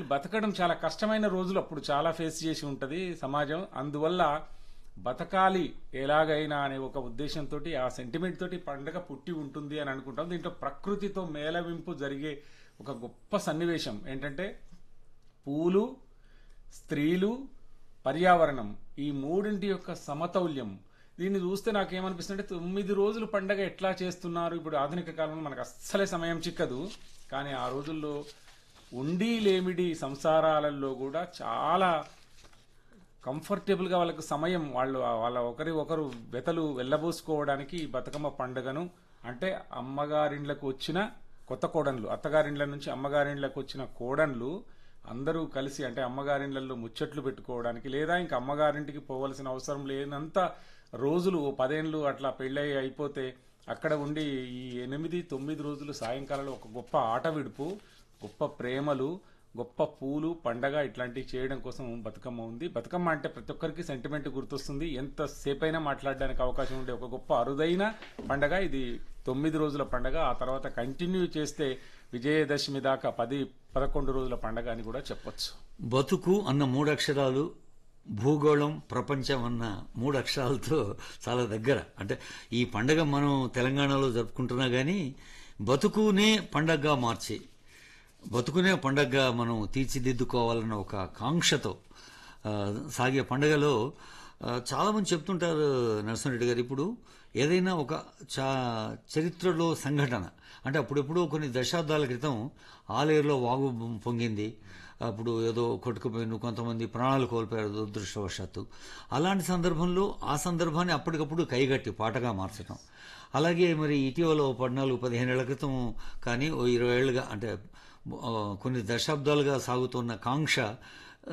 బతకడం చాలా కష్టమైన రోజులు అప్పుడు చాలా ఫేస్ చేసి ఉంటది సమాజం అందువల్ల బతకాలి ఎలాగైనా అనే ఒక ఉద్దేశంతో ఆ సెంటిమెంట్ తోటి పండగ పుట్టి ఉంటుంది అని అనుకుంటాం దీంట్లో ప్రకృతితో మేళవింపు జరిగే ఒక గొప్ప సన్నివేశం ఏంటంటే పూలు స్త్రీలు పర్యావరణం ఈ మూడింటి యొక్క సమతౌల్యం దీన్ని చూస్తే నాకేమనిపిస్తుంటే తొమ్మిది రోజులు పండగ ఎట్లా చేస్తున్నారు ఇప్పుడు ఆధునిక కాలంలో మనకు అస్సలే సమయం చిక్కదు కానీ ఆ రోజుల్లో ఉండి లేమిడి సంసారాలలో కూడా చాలా కంఫర్టబుల్ గా వాళ్ళకు సమయం వాళ్ళు వాళ్ళ ఒకరి ఒకరు వెతలు వెళ్ళబోసుకోవడానికి ఈ బతుకమ్మ పండుగను అంటే అమ్మగారిండ్లకు వచ్చిన కొత్త కోడన్లు అత్తగారిండ్ల నుంచి అమ్మగారిండ్లకు వచ్చిన కోడన్లు అందరూ కలిసి అంటే అమ్మగారిండ్లలో ముచ్చట్లు పెట్టుకోవడానికి లేదా ఇంకా అమ్మగారింటికి పోవలసిన అవసరం లేనంత రోజులు ఓ పదేళ్ళు అట్లా పెళ్ళై అయిపోతే అక్కడ ఉండి ఈ ఎనిమిది తొమ్మిది రోజులు సాయంకాలంలో ఒక గొప్ప ఆట విడుపు గొప్ప ప్రేమలు గొప్ప పూలు పండగ ఇట్లాంటివి చేయడం కోసం బతుకమ్మ ఉంది బతుకమ్మ అంటే ప్రతి ఒక్కరికి సెంటిమెంట్ గుర్తొస్తుంది ఎంత సేపైనా మాట్లాడడానికి అవకాశం ఉండే ఒక గొప్ప అరుదైన పండగ ఇది తొమ్మిది రోజుల పండగ ఆ తర్వాత కంటిన్యూ చేస్తే విజయదశమి దాకా పది పదకొండు రోజుల పండగ అని కూడా చెప్పొచ్చు బతుకు అన్న మూడు అక్షరాలు భూగోళం ప్రపంచం అన్న మూడు అక్షరాలతో చాలా దగ్గర అంటే ఈ పండగ మనం తెలంగాణలో జరుపుకుంటున్నా గానీ బతుకునే పండగగా మార్చి బతుకునే పండగగా మనం తీర్చిదిద్దుకోవాలన్న ఒక కాంక్షతో ఆ, సాగే పండగలో ఆ, చాలా మంది చెప్తుంటారు నరసింహరెడ్డి గారు ఇప్పుడు ఏదైనా ఒక చా చరిత్రలో సంఘటన అంటే అప్పుడెప్పుడో కొన్ని దశాబ్దాల క్రితం ఆలేరులో వాగు పొంగింది అప్పుడు ఏదో కొట్టుకుపోయిన కొంతమంది ప్రాణాలు కోల్పోయారు దురదృష్టవశాత్తు అలాంటి సందర్భంలో ఆ సందర్భాన్ని అప్పటికప్పుడు కైగట్టి పాటగా మార్చడం అలాగే మరి ఇటీవల ఓ పద్నాలుగు పదిహేను ఏళ్ల క్రితం కానీ ఓ ఇరవై ఏళ్ళుగా అంటే ఆ, కొన్ని దశాబ్దాలుగా సాగుతున్న కాంక్ష